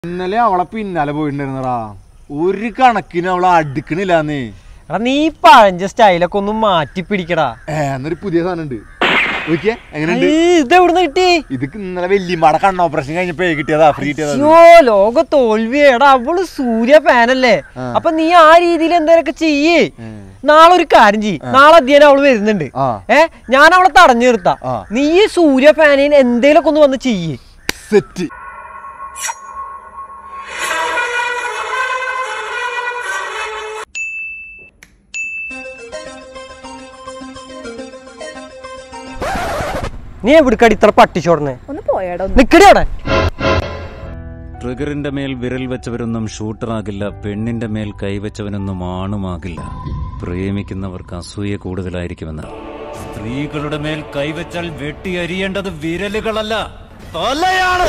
ഇന്നലെ അവളെ പിന്നാലെ പോയിട്ടുണ്ടായിരുന്നടാ ഒരു കണക്കിന് അവളെ അടുക്കണില്ലാന്നേ എടാ നീ ഈ പഴഞ്ച സ്റ്റൈലൊക്കെ ഒന്ന് മാറ്റി പിടിക്കടാ ഏ എന്നൊരു പുതിയ സാധനം ഉണ്ട് ഓക്കെ എങ്ങനെയുണ്ട് ഇത് എവിടുന്ന് കിട്ടി ഇതൊക്കെ ഇന്നലെ വല്യമ്മയുടെ കണ്ണ ഓപ്പറേഷൻ കഴിഞ്ഞപ്പോ കിട്ടിയതാ ഫ്രീ കിട്ടിയതാ അയ്യോ ലോക തോൽവി എടാ അവള് സൂര്യ ഫാനല്ലേ ആ. അപ്പൊ നീ ആ രീതിയിൽ എന്തേലൊക്കെ ചെയ്യേ ഉം. നാളെ ഒരു കാര്യം ചെയ്യ് നാളെ അധ്യയനം അവള് വരുന്നുണ്ട് ആ. ഏ ഞാൻ അവളെ തടഞ്ഞു നിർത്താം ആ. നീ ഈ സൂര്യ ഫാനിന് എന്തേലൊക്കെ ഒന്ന് വന്ന് ചെയ്യേ സെറ്റ് നീ എവിടേക്കടി ഇത്ര പട്ടിച്ചോടനെ ഒന്ന് പോയാടോ നിക്കടി അവിടെ ട്രിഗറിന്റെ മേൽ വിരൽ വെച്ചവരൊന്നും ഷൂട്ടറാകില്ല പെണ്ണിന്റെ മേൽ കൈവച്ചവനൊന്നും ആണുമാകില്ല പ്രേമിക്കുന്നവർക്ക് അസൂയ കൂടുതലായിരിക്കുമെന്ന് സ്ത്രീകളുടെ മേൽ കൈവച്ചാൽ വെട്ടിയരിയേണ്ടത് വിരലുകളല്ല തലയാണ്